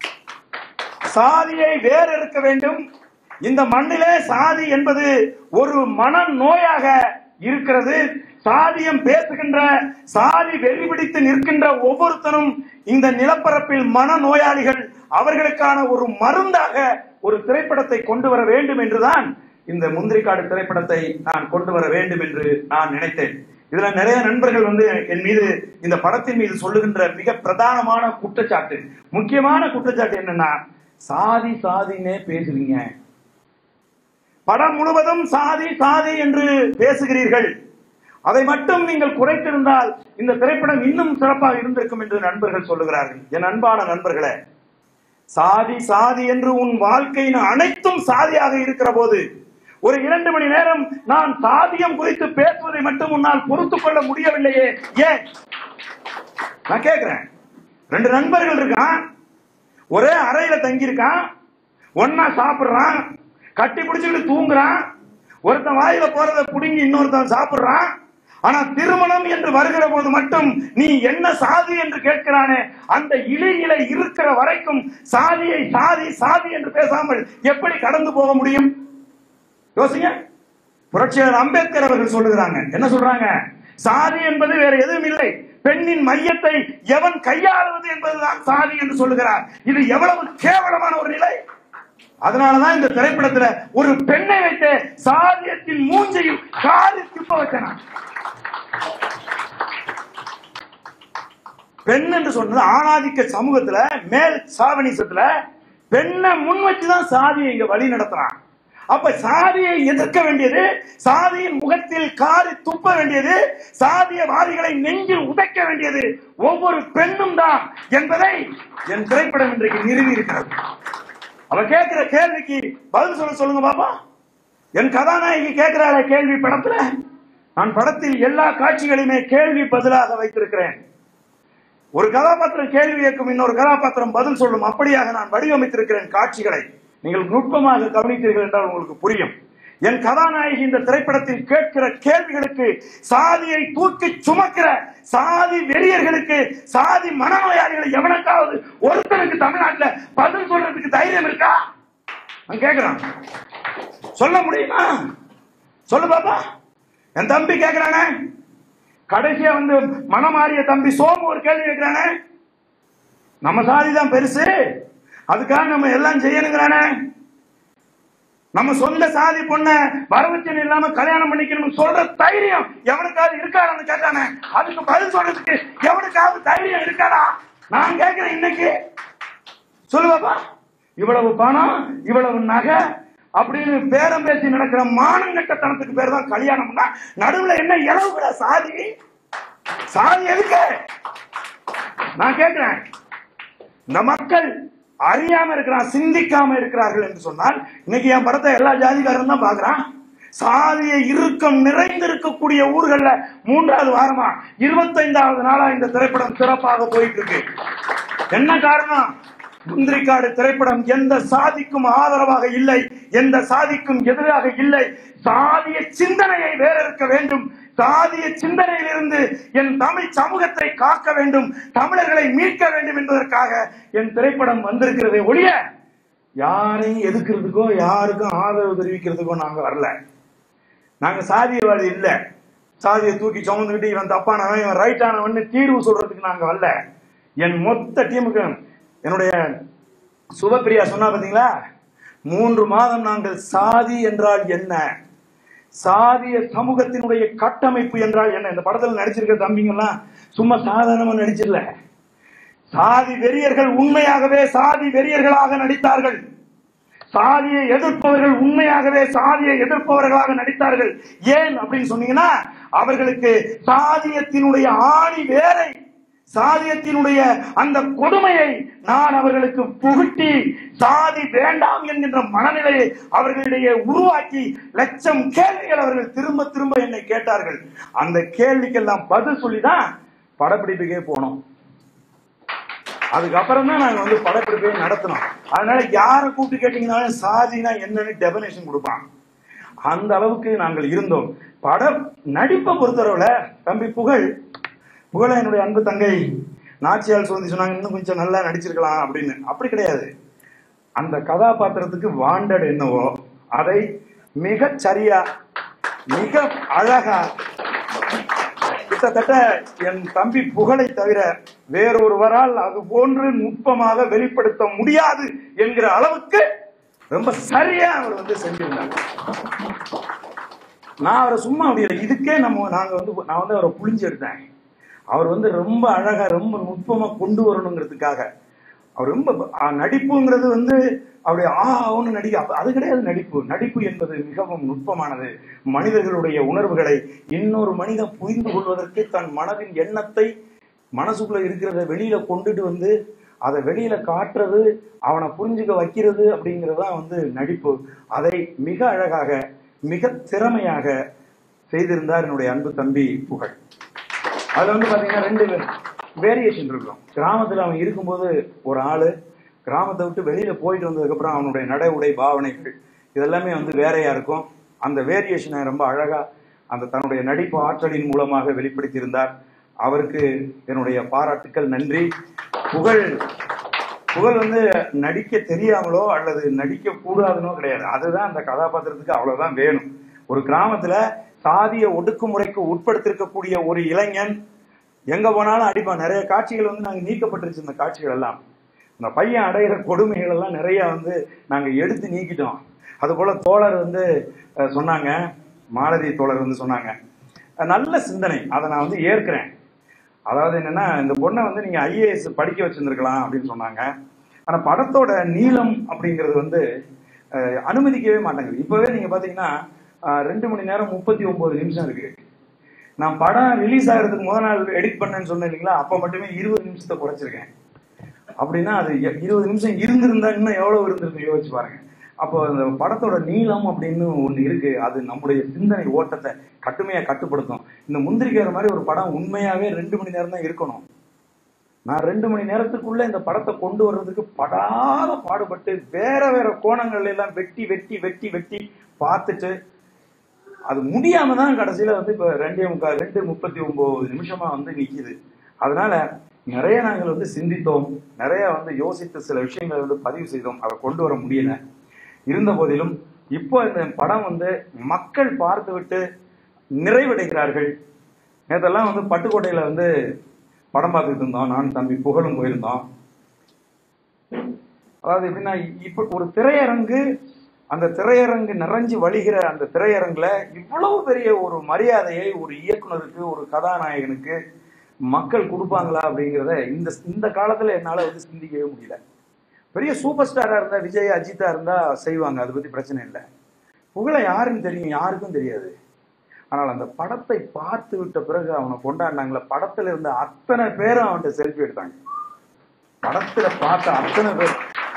[SPEAKER 1] சாதியை வேறெடுக்க வேண்டும் இந்த மண்ணிலே சாதி என்பது ஒரு மன நோயாக இருக்கிறது சாதியம் பேசுகின்ற சாதி வெறி பிடித்து நிற்கின்ற ஒவ்வொருத்தரும் இந்த நிலப்பரப்பில் மன நோயாளிகள் அவர்களுக்கான ஒரு மருந்தாக ஒரு திரைப்படத்தை கொண்டு வர வேண்டும் என்றுதான் இந்த முந்திரிக்காடு திரைப்படத்தை நான் கொண்டு வர வேண்டும் என்று நான் நினைத்தேன் இதுல நிறைய நண்பர்கள் வந்து என் மீது இந்த படத்தின் மீது சொல்லுகின்ற மிக பிரதானமான குற்றச்சாட்டு முக்கியமான குற்றச்சாட்டு என்னன்னா சாதி சாதினே பேசுறீங்க படம் முழுவதும் சாதி சாதி என்று பேசுகிறீர்கள் அதை மட்டும் நீங்கள் குறைத்திருந்தால் இந்த திரைப்படம் இன்னும் சிறப்பாக இருந்திருக்கும் என்று நண்பர்கள் சொல்லுகிறார்கள் என் அன்பான நண்பர்களே சாதி சாதி என்று உன் வாழ்க்கையின் அனைத்தும் சாதியாக இருக்கிற போது ஒரு இரண்டு மணி நேரம் நான் சாதியம் குறித்து பேசுவதை மட்டும் உன்னால் பொறுத்துக் கொள்ள முடியவில்லையே ஏன் நான் கேட்கிறேன் ரெண்டு நண்பர்கள் இருக்கான் ஒரே அறையில தங்கியிருக்கான் ஒன்னா சாப்பிடுறான் கட்டி பிடிச்சுக்கிட்டு தூங்குறான் ஒருத்தன் வாயில போறத புடுங்கி இன்னொருத்தன் சாப்பிடுறான் ஆனா திருமணம் என்று வருகிற போது மட்டும் நீ என்ன சாதி என்று கேட்கிறானே அந்த இலையில இருக்கிற வரைக்கும் சாதியை சாதி சாதி என்று பேசாமல் எப்படி கடந்து போக முடியும் யோசிங்க புரட்சியாளர் அம்பேத்கர் அவர்கள் சொல்லுகிறாங்க என்ன சொல்றாங்க சாதி என்பது வேற எதுவும் இல்லை பெண்ணின் மையத்தை எவன் கையாளுவது என்பதுதான் சாதி என்று சொல்லுகிறார் இது எவ்வளவு கேவலமான ஒரு நிலை அதனாலதான் இந்த திரைப்படத்துல ஒரு பெண்ணை வைத்து சாதியத்தின் மூஞ்சையும் காரி துப்ப வச்சனா பெண் என்று சொன்னது ஆணாதிக்க சமூகத்துல மேல் சாவணிசத்துல பெண்ணை முன் வச்சுதான் சாதியை இங்க வழி நடத்துறான் அப்ப சாதியை எதிர்க்க வேண்டியது சாதியின் முகத்தில் காரி துப்ப வேண்டியது சாதியவாதிகளை நெஞ்சில் உதைக்க வேண்டியது ஒவ்வொரு பெண்ணும் தான் என்பதை என் திரைப்படம் இன்றைக்கு நிறுவி இருக்கிறது அவ கேட்கிற கேள்விக்கு பதில் சொல்ல சொல்லுங்க பாப்பா என் கதாநாயகி கேட்கிறாளே கேள்வி படத்துல நான் படத்தில் எல்லா காட்சிகளையுமே கேள்வி பதிலாக வைத்திருக்கிறேன் ஒரு கதாபாத்திரம் கேள்வி கேட்கும் இன்னொரு கதாபாத்திரம் பதில் சொல்லும் அப்படியாக நான் வடிவமைத்திருக்கிறேன் காட்சிகளை நீங்கள் நுட்பமாக கவனித்தீர்கள் என்றால் உங்களுக்கு புரியும் என் கதாநாயகி இந்த திரைப்படத்தில் கேட்கிற கேள்விகளுக்கு சாதியை தூக்கி சுமக்கிற சாதி வெறியர்களுக்கு சாதி மனநோயாளிகளை எவனுக்காவது ஒருத்தனுக்கு தமிழ்நாட்டுல பதில் சொல்றதுக்கு தைரியம் இருக்கா நான் கேக்குறான் சொல்ல முடியுமா சொல்லு பாப்பா என் தம்பி கேக்குறானே கடைசியா வந்து மனமாறிய தம்பி சோமு ஒரு கேள்வி கேட்கிறானே நம்ம சாதி தான் பெருசு அதுக்காக நம்ம எல்லாம் செய்யணுங்கிறானே நம்ம சொந்த சாதி பொண்ண வரவச்சனை இல்லாம கல்யாணம் பண்ணிக்கணும் சொல்ற தைரியம் எவனுக்காவது இருக்காடான்னு கேட்டானே அதுக்கு பதில் சொல்றதுக்கு எவனுக்காவது தைரியம் இருக்காடா நான் கேட்கிறேன் இன்னைக்கு சொல்லு பாப்பா இவ்வளவு பணம் இவ்வளவு நகை அப்படின்னு பேரம் பேசி நடக்கிற மானங்கட்டத்தனத்துக்கு பேர் தான் கல்யாணம்னா நடுவுல என்ன இளவுகிற சாதி சாதி எதுக்கு நான் கேட்கிறேன் இந்த மக்கள் அறியாம இருக்கிறான் சிந்திக்காம இருக்கிறார்கள் என்று சொன்னால் இன்னைக்கு என் படத்தை எல்லா ஜாதிக்காரரும் தான் பாக்குறான் சாதிய இறுக்கம் நிறைந்திருக்கக்கூடிய ஊர்கள்ல மூன்றாவது வாரமா இருபத்தைந்தாவது நாளா இந்த திரைப்படம் சிறப்பாக போயிட்டு இருக்கு என்ன காரணம் முந்திரிக்காடு திரைப்படம் எந்த சாதிக்கும் ஆதரவாக இல்லை எந்த சாதிக்கும் எதிராக இல்லை சாதிய சிந்தனையை வேற இருக்க வேண்டும் சாதிய சிந்தனையிலிருந்து என் தமிழ் சமூகத்தை காக்க வேண்டும் தமிழர்களை மீட்க வேண்டும் என்பதற்காக என் திரைப்படம் வந்திருக்கிறதே ஒழிய யாரையும் எதுக்குறதுக்கோ யாருக்கும் ஆதரவு தெரிவிக்கிறதுக்கோ நாங்க வரல நாங்க சாதியவாதி இல்ல சாதியை தூக்கி சுமந்துக்கிட்டு இவன் தப்பானவன் இவன் ரைட்டானவன் தீர்வு சொல்றதுக்கு நாங்க வரல என் மொத்த டீமுக்கு என்னுடைய சுபப்பிரியா சொன்னா பாத்தீங்களா மூன்று மாதம் நாங்கள் சாதி என்றால் என்ன சாதிய சமூகத்தினுடைய கட்டமைப்பு என்றால் என்ன இந்த படத்துல நடிச்சிருக்க தம்பிங்கெல்லாம் சும்மா சாதாரணமா நடிச்சிடல சாதி வெறியர்கள் உண்மையாகவே சாதி வெறியர்களாக நடித்தார்கள் சாதியை எதிர்ப்பவர்கள் உண்மையாகவே சாதியை எதிர்ப்பவர்களாக நடித்தார்கள் ஏன் அப்படின்னு சொன்னீங்கன்னா அவர்களுக்கு சாதியத்தினுடைய ஆணி வேரை சாதியத்தினுடைய அந்த கொடுமையை நான் அவர்களுக்கு புகுட்டி சாதி வேண்டாம் என்கின்ற மனநிலையை அவர்களிடையே உருவாக்கி லட்சம் கேள்விகள் அவர்கள் திரும்ப திரும்ப என்னை கேட்டார்கள் அந்த கேள்விக்கெல்லாம் பதில் சொல்லிதான் படப்பிடிப்புக்கே போனோம் அதுக்கப்புறம் தான் நாங்க வந்து படப்பிடிப்பே நடத்தினோம் அதனால யாரை கூப்பிட்டு கேட்டீங்கன்னாலும் சாதினா என்னன்னு டெபனேஷன் கொடுப்பான் அந்த அளவுக்கு நாங்கள் இருந்தோம் பட நடிப்பை பொறுத்தளவுல தம்பி புகழ் புகழ என்னுடைய அன்பு தங்கை நாச்சியால் சொல்லி சொன்னாங்க இன்னும் கொஞ்சம் நல்லா நடிச்சிருக்கலாம் அப்படின்னு அப்படி கிடையாது அந்த கதாபாத்திரத்துக்கு வாண்டட் என்னவோ அதை மிக சரியா மிக அழகா கிட்டத்தட்ட என் தம்பி புகழை தவிர வேறொருவரால் அது போன்று நுட்பமாக வெளிப்படுத்த முடியாது என்கிற அளவுக்கு ரொம்ப சரியா அவர் வந்து செஞ்சிருந்தாங்க நான் அவரை சும்மா அப்படி இல்லை. இதுக்கே நம்ம நாங்க வந்து நான் வந்து அவரை புளிஞ்சு எடுத்தேன் அவர் வந்து ரொம்ப அழகா ரொம்ப நுட்பமா கொண்டு வரணுங்கிறதுக்காக அவர் ரொம்ப ஆ, நடிப்புங்கிறது வந்து அப்படி ஆ ஒன்று நடிக்க அப்ப அது கிடையாது நடிப்பு நடிப்பு என்பது மிகவும் நுட்பமானது மனிதர்களுடைய உணர்வுகளை இன்னொரு மனிதன் புரிந்து கொள்வதற்கு தன் மனதின் எண்ணத்தை மனசுக்குள்ள இருக்கிறத வெளியில கொண்டுட்டு வந்து அதை வெளியில காட்டுறது அவனை புரிஞ்சுக்க வைக்கிறது அப்படிங்கறதுதான் வந்து நடிப்பு அதை மிக அழகாக மிக திறமையாக செய்திருந்தார் என்னுடைய அன்பு தம்பி புகழ் அதுல வந்து பாத்தீங்கன்னா ரெண்டு வேரியேஷன் இருக்கும் கிராமத்துல அவன் இருக்கும்போது ஒரு ஆளு கிராமத்தை விட்டு வெளியில போயிட்டு வந்ததுக்கு அப்புறம் அவனுடைய நடை உடை பாவனைகள் இதெல்லாமே வந்து வேறையா இருக்கும் அந்த வேரியேஷனை ரொம்ப அழகா அந்த தன்னுடைய நடிப்பு ஆற்றலின் மூலமாக வெளிப்படுத்தியிருந்தார் அவருக்கு என்னுடைய பாராட்டுக்கள் நன்றி புகழ் புகழ் வந்து நடிக்க தெரியாமலோ அல்லது நடிக்க கூடாதுனோ கிடையாது அதுதான் அந்த கதாபாத்திரத்துக்கு அவ்வளவுதான் வேணும் ஒரு கிராமத்துல சாதிய ஒடுக்குமுறைக்கு உட்படுத்திருக்கக்கூடிய ஒரு இளைஞன் எங்க போனாலும் அடிப்பான் நிறைய காட்சிகள் வந்து நாங்க நீக்கப்பட்டுருச்சு இந்த காட்சிகள் எல்லாம் இந்த பையன் அடையிற கொடுமைகள் எல்லாம் நிறைய வந்து நாங்க எடுத்து நீக்கிட்டோம் அது போல தோழர் வந்து அஹ், சொன்னாங்க மாலதி தோழர் வந்து சொன்னாங்க அஹ், நல்ல சிந்தனை அதை நான் வந்து ஏற்கிறேன் அதாவது என்னன்னா இந்த பொண்ணை வந்து நீங்க ஐஏஎஸ் படிக்க வச்சிருந்திருக்கலாம் அப்படின்னு சொன்னாங்க ஆனா படத்தோட நீளம் அப்படிங்கிறது வந்து அஹ், அனுமதிக்கவே மாட்டேங்குது இப்பவே நீங்க பாத்தீங்கன்னா அஹ், ரெண்டு மணி நேரம் முப்பத்தி ஒன்பது நிமிஷம் இருக்கு நான் படம் ரிலீஸ் ஆகிறதுக்கு முத நாள் எடிட் பண்ணேன்னு சொன்னேன் இல்லைங்களா அப்ப மட்டுமே இருபது நிமிஷத்தை குறைச்சிருக்கேன் அப்படின்னா அது எ- இருபது நிமிஷம் இருந்திருந்தா இன்னும் எவ்வளவு இருந்திருக்கு யோசிச்சு பாருங்க அப்போ அந்த படத்தோட நீளம் அப்படின்னு ஒண்ணு இருக்கு அது நம்முடைய சிந்தனை ஓட்டத்தை கட்டுமையா கட்டுப்படுத்தும் இந்த முந்திரிக்கிற மாதிரி ஒரு படம் உண்மையாவே ரெண்டு மணி நேரம் தான் இருக்கணும் நான் ரெண்டு மணி நேரத்துக்குள்ள இந்த படத்தை கொண்டு வர்றதுக்கு படாத பாடுபட்டு வேற வேற கோணங்கள்ல எல்லாம் வெட்டி வெட்டி வெட்டி வெட்டி பார்த்துட்டு அது முடியாம தான் கடைசியில வந்து இப்ப ரெண்டே முக்கால் ரெண்டு முப்பத்தி ஒன்பது நிமிஷமா வந்து நிக்குது அதனால நிறைய நாங்கள் வந்து சிந்தித்தோம் நிறைய வந்து யோசித்து சில விஷயங்களை வந்து பதிவு செய்தோம் அதை கொண்டு வர முடியல இருந்த போதிலும் இப்போ இந்த படம் வந்து மக்கள் பார்த்து விட்டு நிறைவடைகிறார்கள் நேற்றெல்லாம் வந்து பட்டுக்கோட்டையில வந்து படம் பார்த்துட்டு இருந்தோம் நான் தம்பி புகழும் போயிருந்தோம் அதாவது எப்படின்னா இப்ப ஒரு திரையரங்கு அந்த திரையரங்கு நிறைஞ்சு வழிகிற அந்த திரையரங்குல இவ்வளவு பெரிய ஒரு மரியாதையை ஒரு இயக்குனருக்கு ஒரு கதாநாயகனுக்கு மக்கள் கொடுப்பாங்களா அப்படிங்கிறத இந்த இந்த காலத்துல என்னால வந்து சிந்திக்கவே முடியல பெரிய சூப்பர் ஸ்டாரா இருந்தா விஜய் அஜித்தா இருந்தா செய்வாங்க அதை பத்தி பிரச்சனை இல்லை புகழ யாருன்னு தெரியும் யாருக்கும் தெரியாது ஆனால் அந்த படத்தை பார்த்து விட்ட பிறகு அவனை கொண்டாடினாங்களே படத்துல இருந்த அத்தனை பேரும் அவன்கிட்ட செல்ஃபி எடுத்தாங்க படத்துல பார்த்த அத்தனை பேர்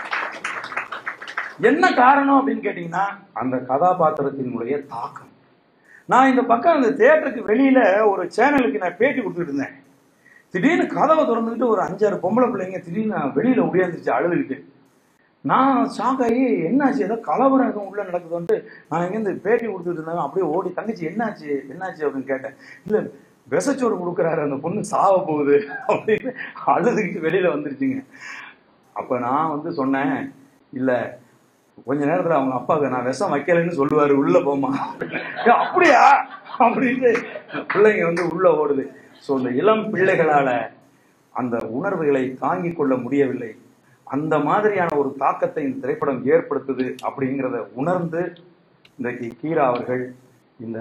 [SPEAKER 1] என்ன காரணம் அப்படின்னு கேட்டீங்கன்னா அந்த கதாபாத்திரத்தினுடைய தாக்கம் நான் இந்த பக்கம் அந்த தியேட்டருக்கு வெளியில ஒரு சேனலுக்கு நான் பேட்டி கொடுத்துட்டு இருந்தேன் திடீர்னு கதவை திறந்துக்கிட்டு ஒரு அஞ்சாறு பொம்பளை பிள்ளைங்க திடீர்னு வெளியில உடையாந்துச்சு அழுதுகிட்டு நான் ஷாக் ஆகி என்னாச்சு ஏதோ கலவரம் எதுவும் உள்ள நடக்குதுன்ட்டு நான் இங்கேருந்து பேட்டி கொடுத்துட்டு இருந்தாங்க அப்படியே ஓடி தங்கச்சி என்னாச்சு என்னாச்சு அப்படின்னு கேட்டேன் இல்ல விசச்சோறு கொடுக்குறாரு அந்த பொண்ணு சாவ போகுது அப்படின்னு அழுதுகிட்டு வெளியில வந்துருச்சுங்க அப்ப நான் வந்து சொன்னேன் இல்ல கொஞ்ச நேரத்துல அவங்க அப்பாவுக்கு நான் விஷம் வைக்கலைன்னு சொல்லுவாரு உள்ள போமா ஏய், அப்படியா அப்படின்ட்டு பிள்ளைங்க வந்து உள்ள ஓடுது சோ இந்த இளம் பிள்ளைகளால அந்த உணர்வுகளை தாங்கிக் கொள்ள முடியவில்லை அந்த மாதிரியான ஒரு தாக்கத்தை இந்த திரைப்படம் ஏற்படுத்துது அப்படிங்கிறத உணர்ந்து இன்றைக்கு கீரா அவர்கள் இந்த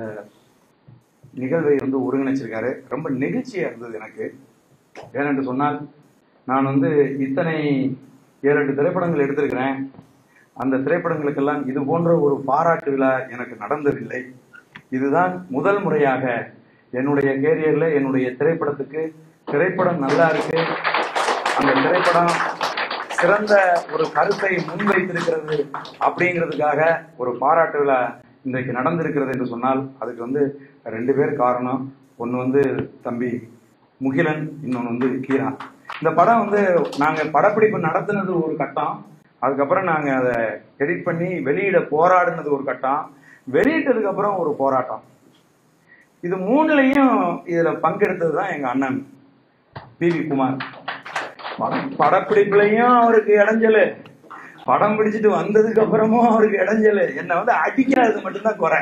[SPEAKER 1] நிகழ்வை வந்து ஒருங்கிணைச்சிருக்காரு ரொம்ப நெகிழ்ச்சியா இருந்தது எனக்கு ஏனென்று சொன்னால் நான் வந்து இத்தனை ஏழு எட்டு திரைப்படங்கள் எடுத்திருக்கிறேன் அந்த திரைப்படங்களுக்கெல்லாம் இது போன்ற ஒரு பாராட்டு விழா எனக்கு நடந்ததில்லை இதுதான் முதல் முறையாக என்னுடைய கேரியர்ல என்னுடைய திரைப்படத்துக்கு திரைப்படம் நல்லா இருக்கு அந்த திரைப்படம் சிறந்த ஒரு கருத்தை முன்வைத்திருக்கிறது அப்படிங்கிறதுக்காக ஒரு பாராட்டு விழா இன்றைக்கு நடந்திருக்கிறது என்று சொன்னால் அதுக்கு வந்து ரெண்டு பேர் காரணம் ஒன்று வந்து தம்பி முகிலன் இன்னொன்று வந்து கீரா இந்த படம் வந்து நாங்கள் படப்பிடிப்பு நடத்தினது ஒரு கட்டம் அதுக்கப்புறம் நாங்கள் அதை எடிட் பண்ணி வெளியிட போராடினது ஒரு கட்டம் வெளியிட்டதுக்கு அப்புறம் ஒரு போராட்டம் இது மூணுலையும் இதுல பங்கெடுத்தது தான் எங்க அண்ணன் பி வி குமார் படம் படப்பிடிப்புலையும் அவருக்கு இடைஞ்சலு படம் பிடிச்சிட்டு வந்ததுக்கு அப்புறமும் அவருக்கு இடைஞ்சலு என்னை வந்து அடிக்காதது மட்டும்தான் குறை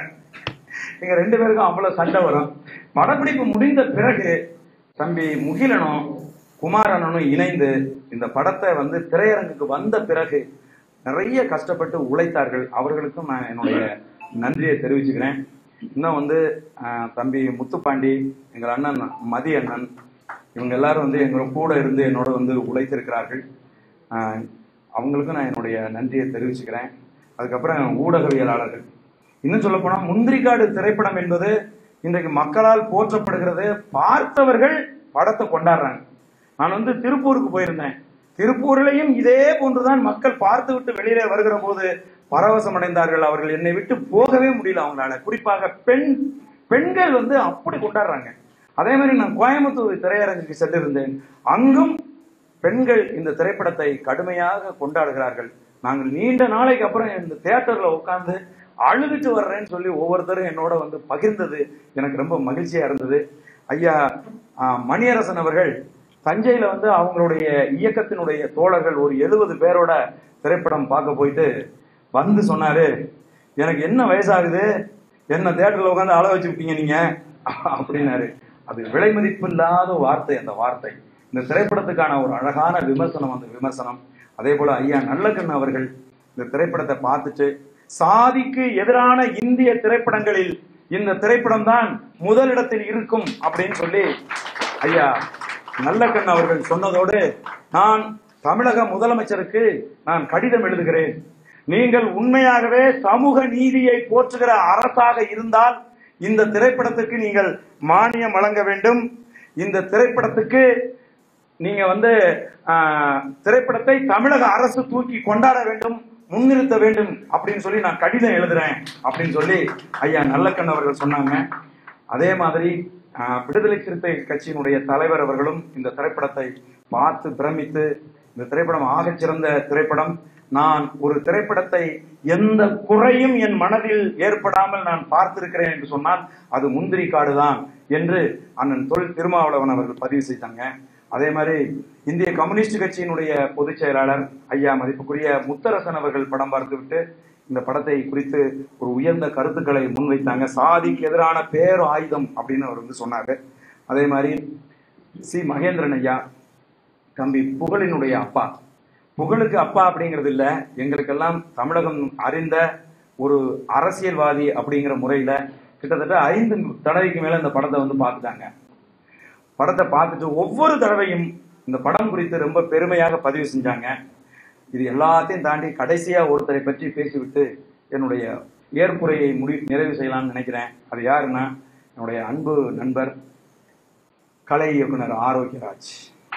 [SPEAKER 1] எங்க ரெண்டு பேருக்கும் அவ்வளவு சண்டை வரும் படப்பிடிப்பு முடிந்த பிறகு தம்பி முகிலனும் குமாரண்ணனும் இணைந்து இந்த படத்தை வந்து திரையரங்குக்கு வந்த பிறகு நிறைய கஷ்டப்பட்டு உழைத்தார்கள் அவர்களுக்கும் நான் என்னுடைய நன்றியை தெரிவிச்சுக்கிறேன் இன்னும் வந்து ஆஹ், தம்பி முத்துப்பாண்டி எங்கள் அண்ணன் மதி அண்ணன் இவங்க எல்லாரும் வந்து எங்களோட கூட இருந்து என்னோட வந்து உழைத்திருக்கிறார்கள் ஆஹ், அவங்களுக்கும் நான் என்னுடைய நன்றியை தெரிவிச்சுக்கிறேன் அதுக்கப்புறம் ஊடகவியலாளர்கள் இன்னும் சொல்ல போனா முந்திரிக்காடு திரைப்படம் என்பது இன்றைக்கு மக்களால் போற்றப்படுகிறது பார்த்தவர்கள் படத்தை கொண்டாடுறாங்க நான் வந்து திருப்பூருக்கு போயிருந்தேன் திருப்பூர்லயும் இதே போன்றுதான் மக்கள் பார்த்து விட்டு வெளியிலே வருகிற போது பரவசம் அடைந்தார்கள் அவர்கள் என்னை விட்டு போகவே முடியல அவங்களால குறிப்பாக பெண் பெண்கள் வந்து அப்படி கொண்டாடுறாங்க அதே மாதிரி நான் கோயம்புத்தூர் திரையரங்குக்கு சென்றிருந்தேன் அங்கும் பெண்கள் இந்த திரைப்படத்தை கடுமையாக கொண்டாடுகிறார்கள் நாங்கள் நீண்ட நாளைக்கு அப்புறம் இந்த தியேட்டர்ல உட்கார்ந்து அழுதுட்டு வர்றேன்னு சொல்லி ஒவ்வொருத்தரும் என்னோட வந்து பகிர்ந்தது எனக்கு ரொம்ப மகிழ்ச்சியா இருந்தது ஐயா ஆ, மணியரசன் அவர்கள் தஞ்சையில வந்து அவங்களுடைய இயக்கத்தினுடைய தோழர்கள் ஒரு எழுபது பேரோட திரைப்படம் பார்க்க போயிட்டு வந்து சொன்னாரு எனக்கு என்ன வயசாகுது என்ன தியேட்டர்ல உட்காந்து அழ வச்சு விட்டீங்க நீங்க அப்படின்னாரு அது விலை மதிப்பில்லாத வார்த்தை அந்த வார்த்தை இந்த திரைப்படத்துக்கான ஒரு அழகான விமர்சனம் அந்த விமர்சனம் அதே போல ஐயா நல்லக்கண்ணு அவர்கள் இந்த திரைப்படத்தை பார்த்துட்டு சாதிக்கு எதிரான இந்திய திரைப்படங்களில் இந்த திரைப்படம் தான் முதலிடத்தில் இருக்கும் அப்படின்னு சொல்லி ஐயா நல்லக்கண் அவர்கள் சொன்னதோடு நான் தமிழக முதலமைச்சருக்கு நான் கடிதம் எழுதுகிறேன் நீங்கள் உண்மையாகவே சமூக நீதியை போற்றுகிற அரசாக இருந்தால் இந்த திரைப்படத்துக்கு நீங்கள் மானியம் வழங்க வேண்டும் இந்த திரைப்படத்துக்கு நீங்க வந்து ஆஹ், திரைப்படத்தை தமிழக அரசு தூக்கி கொண்டாட வேண்டும் முன்னிறுத்த வேண்டும் அப்படின்னு சொல்லி நான் கடிதம் எழுதுறேன் அப்படின்னு சொல்லி ஐயா நல்லக்கண் அவர்கள் சொன்னாங்க அதே மாதிரி ஆஹ், விடுதலை சிறுத்தை கட்சியினுடைய தலைவர் அவர்களும் இந்த திரைப்படத்தை பார்த்து பிரமித்து இந்த திரைப்படம் ஆகச் சிறந்த திரைப்படம் நான் ஒரு திரைப்படத்தை எந்த குறையும் என் மனதில் ஏற்படாமல் நான் பார்த்திருக்கிறேன் என்று சொன்னால் அது முந்திரி காடு தான் என்று அண்ணன் தொல் திருமாவளவன் அவர்கள் பதிவு செய்தாங்க அதே மாதிரி இந்திய கம்யூனிஸ்ட் கட்சியினுடைய பொதுச் செயலாளர் ஐயா மதிப்புக்குரிய முத்தரசன் அவர்கள் படம் பார்த்துவிட்டு இந்த படத்தை குறித்து ஒரு உயர்ந்த கருத்துக்களை முன்வைத்தாங்க சாதிக்கு எதிரான பேர் ஆயுதம் அப்படின்னு அவர் வந்து சொன்னாரு அதே மாதிரி சி மகேந்திரன் ஐயா தம்பி புகழினுடைய அப்பா புகழுக்கு அப்பா அப்படிங்கிறது இல்ல எங்களுக்கெல்லாம் தமிழகம் அறிந்த ஒரு அரசியல்வாதி அப்படிங்கிற முறையில கிட்டத்தட்ட ஐந்து தடவைக்கு மேல இந்த படத்தை வந்து பார்த்துட்டாங்க படத்தை பார்த்துட்டு ஒவ்வொரு தடவையும் இந்த படம் குறித்து ரொம்ப பெருமையாக பதிவு செஞ்சாங்க இது எல்லாத்தையும் தாண்டி கடைசியா ஒருத்தரை பற்றி பேசிவிட்டு என்னுடைய ஏற்புரையை முடி நிறைவு செய்யலாம்னு நினைக்கிறேன் அது யாருன்னா என்னுடைய அன்பு நண்பர் கலை இயக்குனர் ஆரோக்கியராஜ்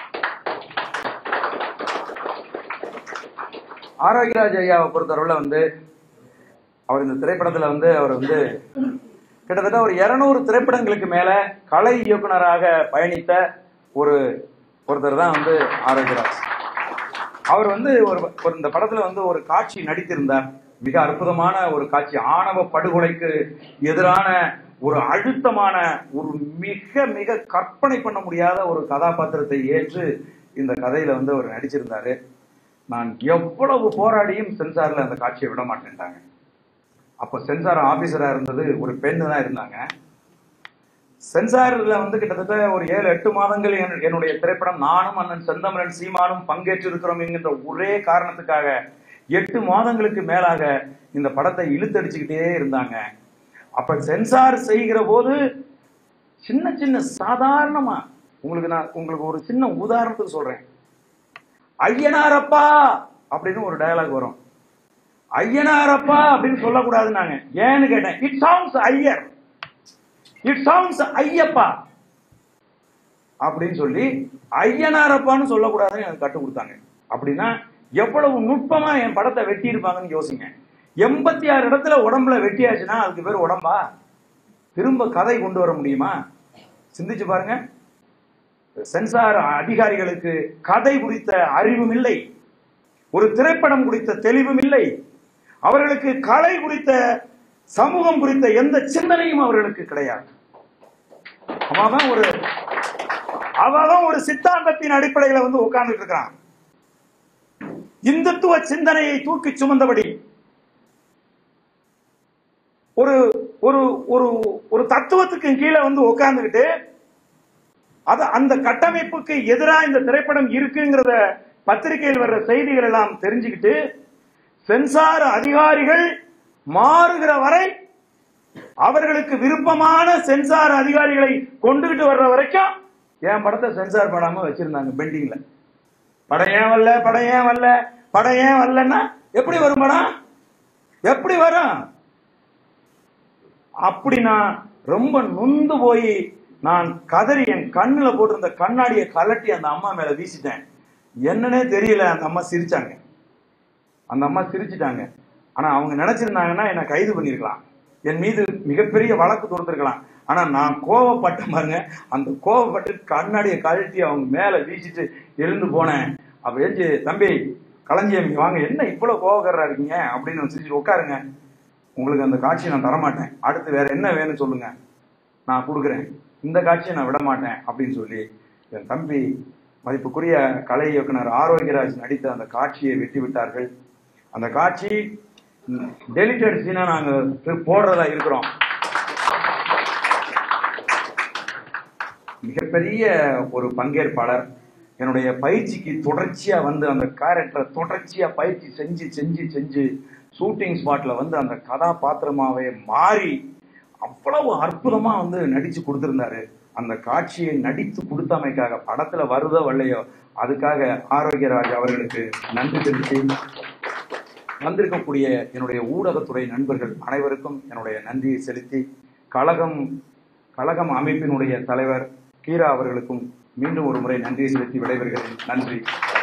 [SPEAKER 1] ஆரோக்கியராஜ் ஐயாவை பொறுத்தவரையில் வந்து அவர் இந்த திரைப்படத்துல வந்து அவர் வந்து கிட்டத்தட்ட ஒரு இருநூறு திரைப்படங்களுக்கு மேல கலை இயக்குனராக பயணித்த ஒரு ஒருத்தர் தான் வந்து ஆரோக்கியராஜ் அவர் வந்து ஒரு ஒரு இந்த படத்துல வந்து ஒரு காட்சி நடித்திருந்தார் மிக அற்புதமான ஒரு காட்சி ஆணவ படுகொலைக்கு எதிரான ஒரு அழுத்தமான ஒரு மிக மிக கற்பனை பண்ண முடியாத ஒரு கதாபாத்திரத்தை ஏற்று இந்த கதையில வந்து அவர் நடிச்சிருந்தாரு நான் எவ்வளவு போராடியும் சென்சார்ல அந்த காட்சியை விட மாட்டேன்ட்டாங்க அப்ப சென்சார் ஆபீசரா இருந்தது ஒரு பெண்ணு தான் இருந்தாங்க சென்சார்ல வந்து கிட்டத்தட்ட ஒரு ஏழு எட்டு மாதங்கள் என்- என்னுடைய திரைப்படம் நானும் அண்ணன் செந்தமரன் சீமானும் பங்கேற்று இருக்கிறோம் என்கின்ற ஒரே காரணத்துக்காக எட்டு மாதங்களுக்கு மேலாக இந்த படத்தை இழுத்தடிச்சுக்கிட்டே இருந்தாங்க அப்ப சென்சார் செய்கிற போது சின்ன சின்ன சாதாரணமா உங்களுக்கு நான் உங்களுக்கு ஒரு சின்ன உதாரணத்துக்கு சொல்றேன் ஐயனாரப்பா அப்படின்னு ஒரு டயலாக் வரும் ஐயனாரப்பா அப்படின்னு சொல்லக்கூடாதுன்னாங்க ஏன்னு கேட்டேன் it sounds Iyer it sounds Ayyappa அப்படின்னு சொல்லி ஐயனாரப்பான்னு சொல்லக்கூடாதுன்னு எனக்கு கற்றுக் கொடுத்தாங்க அப்படின்னா எவ்வளவு நுட்பமா என் படத்தை வெட்டி இருப்பாங்கன்னு யோசிங்க எண்பத்தி ஆறு இடத்துல உடம்புல வெட்டியாச்சுன்னா அதுக்கு பேர் உடம்பா திரும்ப கதை கொண்டு வர முடியுமா சிந்திச்சு பாருங்க சென்சார் அதிகாரிகளுக்கு கதை குறித்த அறிவும் இல்லை ஒரு திரைப்படம் குறித்த தெளிவும் இல்லை அவர்களுக்கு கலை குறித்த சமூகம் குறித்த எந்த சிந்தனையும் அவர்களுக்கு கிடையாது அவன் ஒரு அவன் ஒரு சித்தாந்தத்தின் அடிப்படையில வந்து உட்கார்ந்துட்டு இருக்கிறான் இந்துத்துவ சிந்தனையை தூக்கி சுமந்தபடி ஒரு ஒரு ஒரு ஒரு தத்துவத்துக்கு கீழே வந்து உட்கார்ந்துகிட்டு அது அந்த கட்டமைப்புக்கு எதிராக இந்த திரைப்படம் இருக்குங்கிறத பத்திரிகையில் வர்ற செய்திகள் எல்லாம் தெரிஞ்சுக்கிட்டு சென்சார் அதிகாரிகள் மாறுகிற வரை அவர்களுக்கு விருப்பமான சென்சார் அதிகாரிகளை கொண்டுகிட்டு வர்ற வரைக்கும் என் படத்தை சென்சார் படாம வச்சிருந்தாங்க பெண்டிங்ல படம் ஏன் வரல படம் ஏன் வரல படம் ஏன் வரலன்னா எப்படி வரும் படம் எப்படி வரும் அப்படி நான் ரொம்ப நொந்து போய் நான் கதறி என் கண்ணுல போட்டிருந்த கண்ணாடியை கலட்டி அந்த அம்மா மேல வீசிட்டேன் என்னன்னே தெரியல அந்த அம்மா சிரிச்சாங்க அந்த அம்மா சிரிச்சிட்டாங்க ஆனா அவங்க நினைச்சிருந்தாங்கன்னா என்னை கைது பண்ணிருக்கலாம் என் மீது மிகப்பெரிய வழக்கு தொடுத்திருக்கலாம் ஆனா நான் கோவப்பட்ட பாருங்க அந்த கோவப்பட்டு கண்ணாடியை கழட்டி அவங்க மேல வீசிட்டு எழுந்து போனேன் அப்ப எழுந்து தம்பி களஞ்சியம் இங்க வாங்க என்ன இவ்வளவு கோவக்காரரா இருக்கீங்க அப்படின்னு சிரிச்சுட்டு உட்காருங்க உங்களுக்கு அந்த காட்சியை நான் தரமாட்டேன் அடுத்து வேற என்ன வேணும்னு சொல்லுங்க நான் கொடுக்குறேன் இந்த காட்சியை நான் விட மாட்டேன் அப்படின்னு சொல்லி என் தம்பி மதிப்புக்குரிய கலை இயக்குனர் ஆரோக்கியராஜ் நடித்த அந்த காட்சியை வெட்டி விட்டார்கள் அந்த காட்சி டெலிட்டட் சீனா நாங்க போடுறதா இருக்கிறோம் மிகப்பெரிய ஒரு பங்கேற்பாளர் என்னுடைய பயிற்சிக்கு தொடர்ச்சியா வந்து அந்த கேரக்டரை தொடர்ச்சியா பயிற்சி செஞ்சு செஞ்சு செஞ்சு ஷூட்டிங் ஸ்பாட்ல வந்து அந்த கதாபாத்திரமாவே மாறி அவ்வளவு அற்புதமா வந்து நடிச்சு கொடுத்திருந்தாரு அந்த காட்சியை நடித்து கொடுத்தமைக்காக படத்துல வருதோ வரலையோ அதுக்காக ஆரோக்கியராஜ் அவர்களுக்கு நன்றி தெரிவித்து வந்திருக்கக்கூடிய என்னுடைய ஊடகத்துறை நண்பர்கள் அனைவருக்கும் என்னுடைய நன்றியை செலுத்தி கழகம் கழகம் அமைப்பினுடைய தலைவர் கீரா அவர்களுக்கும் மீண்டும் ஒரு முறை நன்றியை செலுத்தி விடைபெறுகிறேன் நன்றி